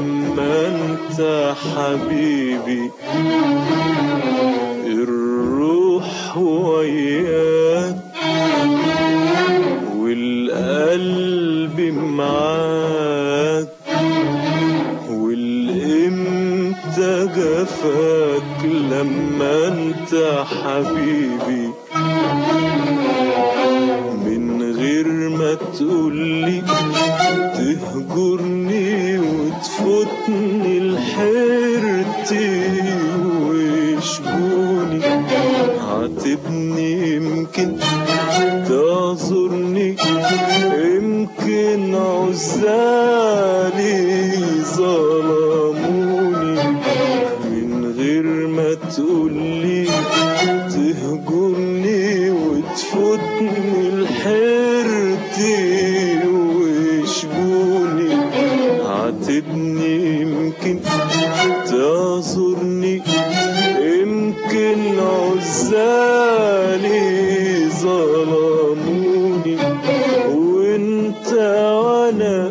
لما انت حبيبي الروح وياك والقلب معاك والامتى جفاك لما انت حبيبي من غير ما تقولي تهجرني وتفوتني لحيرتي ويشجوني عاتبني يمكن تعذرني يمكن عزالي ظلموني من غير ما تقولي تهجرني وتفوتني لحيرتي ويشجوني عاتبني يمكن تعذرني يمكن عزالي ظلموني وانت وانا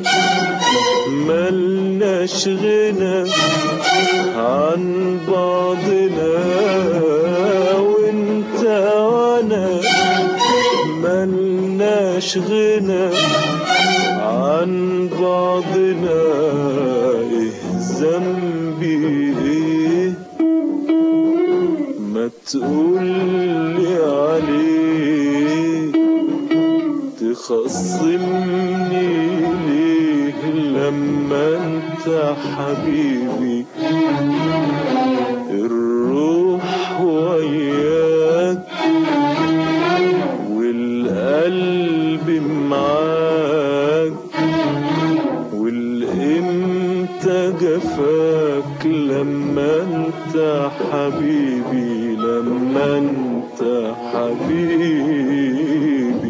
ملناش غنى عن بعضنا وانت وانا ملناش غنى عن بعضنا ايه ذنبي ايه ما تقولي عليه تخصمني ليه لما انت حبيبي الروح وياك والقلب معاك والامتى جفاك لما انت حبيبي لما انت حبيبي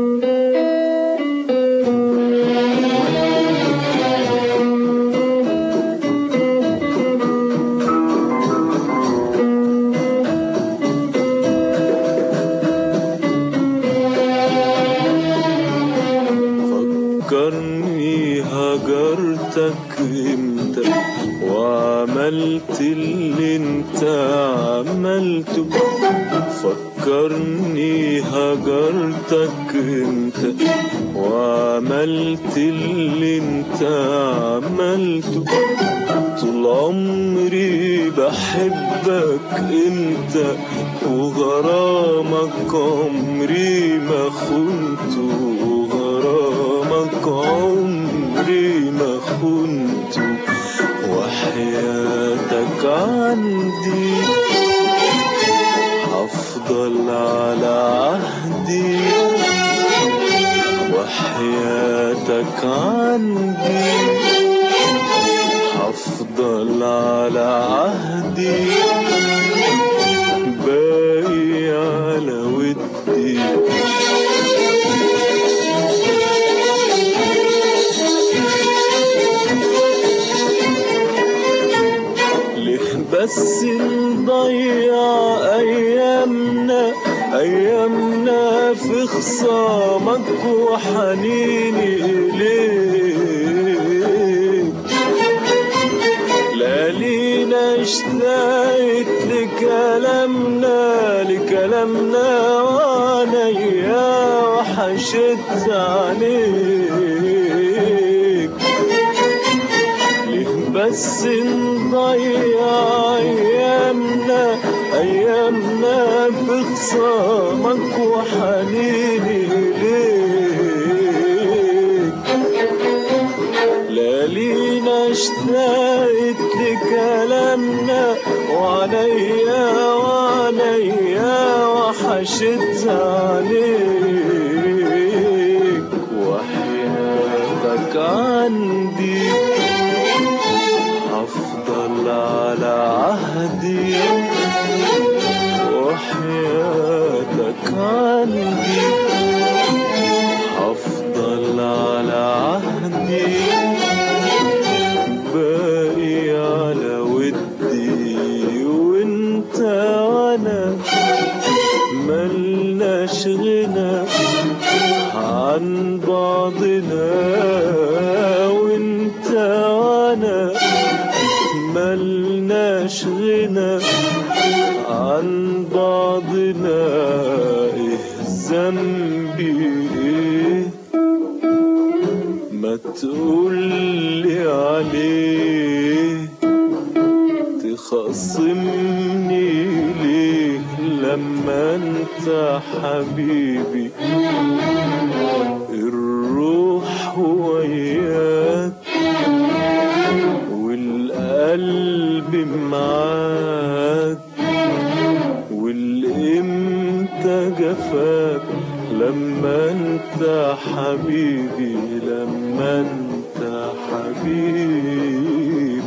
فكرني هجرتك امتى وعملت اللي انت عملته فكرني هجرتك امتى وعملت اللي انت عملته طول عمري بحبك انت وغرامك عمري ما خنته وغرامك عمري ما خنته وحياتك عندي هفضل على عهدي وحياتك عندي هفضل على عهدي باقي على ودي ليه بس نضيع ايامنا ايامنا في خصامك وحنيني اليك لا لينا اشتقت لكلامنا لكلامنا وعليا وحشت عليك ليه بس نضيع ايامنا ايامنا في خصامك وحنيني ليك لا لينا اشتقت لكلامنا وعليا وعليا وحشت عليك وحياتك عندي هفضل على عهدي وحياتك عندي هفضل على عهدي باقي على ودي وانت وانا ملناش غنى عن بعضنا وانت وانا ملناش غنى عن بعضنا ايه ذنبي ايه ما تقولي عليه تخصمني ليه لما انت حبيبي الروح وياك والقلب معاك والامتى جفاك لما انت حبيبي لما انت حبيبي